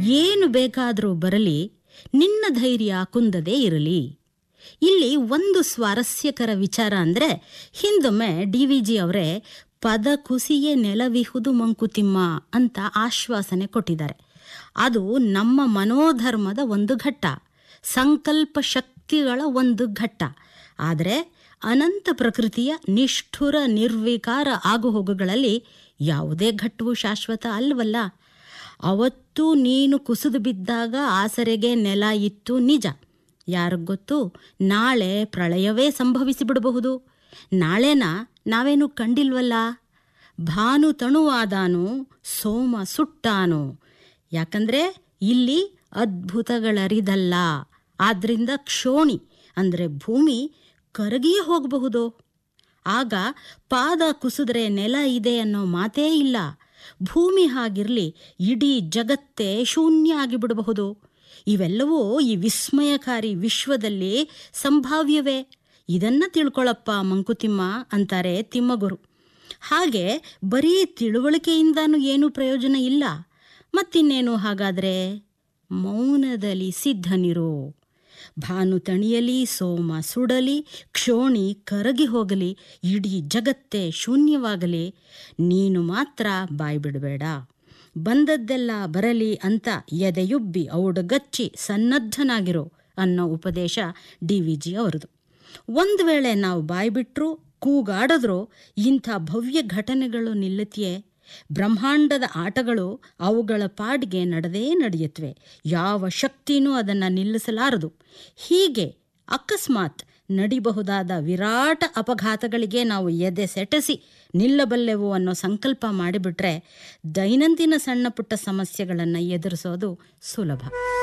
ಏನು ಬೇಕಾದರೂ ಬರಲಿ ನಿನ್ನ ಧೈರ್ಯ ಕುಂದದೇ ಇರಲಿ ಇಲ್ಲಿ ಒಂದು ಸ್ವಾರಸ್ಯಕರ ವಿಚಾರ ಅಂದರೆ ಹಿಂದೊಮ್ಮೆ ಡಿ ವಿ ಜಿ ಅವರೇ ಪದ ಕುಸಿಯೇ ನೆಲವಿಹುದು ಮಂಕುತಿಮ್ಮ ಅಂತ ಆಶ್ವಾಸನೆ ಕೊಟ್ಟಿದ್ದಾರೆ ಅದು ನಮ್ಮ ಮನೋಧರ್ಮದ ಒಂದು ಘಟ್ಟ ಸಂಕಲ್ಪ ಶಕ್ತಿಗಳ ಒಂದು ಘಟ್ಟ ಆದರೆ ಅನಂತ ಪ್ರಕೃತಿಯ ನಿಷ್ಠುರ ನಿರ್ವಿಕಾರ ಆಗುಹೋಗುಗಳಲ್ಲಿ ಯಾವುದೇ ಘಟ್ಟವು ಶಾಶ್ವತ ಅಲ್ವಲ್ಲ ಅವತ್ತು ನೀನು ಕುಸಿದು ಬಿದ್ದಾಗ ಆಸರೆಗೆ ನೆಲ ಇತ್ತು ನಿಜ ಯಾರಿಗ್ ಗೊತ್ತು ನಾಳೆ ಪ್ರಳಯವೇ ಸಂಭವಿಸಿ ಬಿಡಬಹುದು ನಾಳೆನ ನಾವೇನು ಕಂಡಿಲ್ವಲ್ಲ ಭಾನು ತಣುವಾದಾನು ಸೋಮ ಸುಟ್ಟಾನು ಯಾಕಂದ್ರೆ ಇಲ್ಲಿ ಅದ್ಭುತಗಳರಿದಲ್ಲ ಆದ್ರಿಂದ ಕ್ಷೋಣಿ ಅಂದರೆ ಭೂಮಿ ಕರಗಿಯೇ ಹೋಗಬಹುದು ಆಗ ಪಾದ ಕುಸಿದ್ರೆ ನೆಲ ಇದೆ ಅನ್ನೋ ಮಾತೇ ಇಲ್ಲ ಭೂಮಿ ಹಾಗಿರಲಿ ಇಡೀ ಜಗತ್ತೇ ಶೂನ್ಯ ಆಗಿಬಿಡಬಹುದು ಇವೆಲ್ಲವೂ ಈ ವಿಸ್ಮಯಕಾರಿ ವಿಶ್ವದಲ್ಲಿ ಸಂಭಾವ್ಯವೇ ಇದನ್ನ ತಿಳ್ಕೊಳಪ್ಪ ಮಂಕುತಿಮ್ಮ ಅಂತಾರೆ ತಿಮ್ಮಗುರು ಹಾಗೆ ಬರೀ ತಿಳುವಳಿಕೆಯಿಂದನೂ ಏನೂ ಪ್ರಯೋಜನ ಇಲ್ಲ ಮತ್ತಿನ್ನೇನು ಹಾಗಾದರೆ ಮೌನದಲ್ಲಿ ಸಿದ್ಧನಿರು ಭಾನು ತಣಿಯಲಿ ಸೋಮ ಸುಡಲಿ ಕ್ಷೋಣಿ ಕರಗಿ ಹೋಗಲಿ ಇಡೀ ಜಗತ್ತೇ ಶೂನ್ಯವಾಗಲಿ ನೀನು ಮಾತ್ರ ಬಾಯ್ಬಿಡಬೇಡ ಬಂದದ್ದೆಲ್ಲ ಬರಲಿ ಅಂತ ಎದೆಯುಬ್ಬಿ ಔಡಗಚ್ಚಿ ಸನ್ನದ್ಧನಾಗಿರೋ ಅನ್ನೋ ಉಪದೇಶ ಡಿ ವಿ ಜಿ ಅವರದು ಒಂದು ವೇಳೆ ನಾವು ಬಾಯ್ಬಿಟ್ರು ಕೂಗಾಡಿದ್ರೂ ಇಂಥ ಭವ್ಯ ಘಟನೆಗಳು ನಿಲ್ಲುತ್ತೆಯೇ ಬ್ರಹ್ಮಾಂಡದ ಆಟಗಳು ಅವುಗಳ ಪಾಡಿಗೆ ನಡೆದೇ ನಡೆಯುತ್ತವೆ ಯಾವ ಶಕ್ತಿನೂ ಅದನ್ನು ನಿಲ್ಲಿಸಲಾರದು ಹೀಗೆ ಅಕಸ್ಮಾತ್ ನಡಿಬಹುದಾದ ವಿರಾಟ ಅಪಘಾತಗಳಿಗೆ ನಾವು ಎದೆ ಸೆಟಸಿ ನಿಲ್ಲಬಲ್ಲೆವು ಅನ್ನೋ ಸಂಕಲ್ಪ ಮಾಡಿಬಿಟ್ರೆ ದೈನಂದಿನ ಸಣ್ಣ ಪುಟ್ಟ ಸಮಸ್ಯೆಗಳನ್ನು ಎದುರಿಸೋದು ಸುಲಭ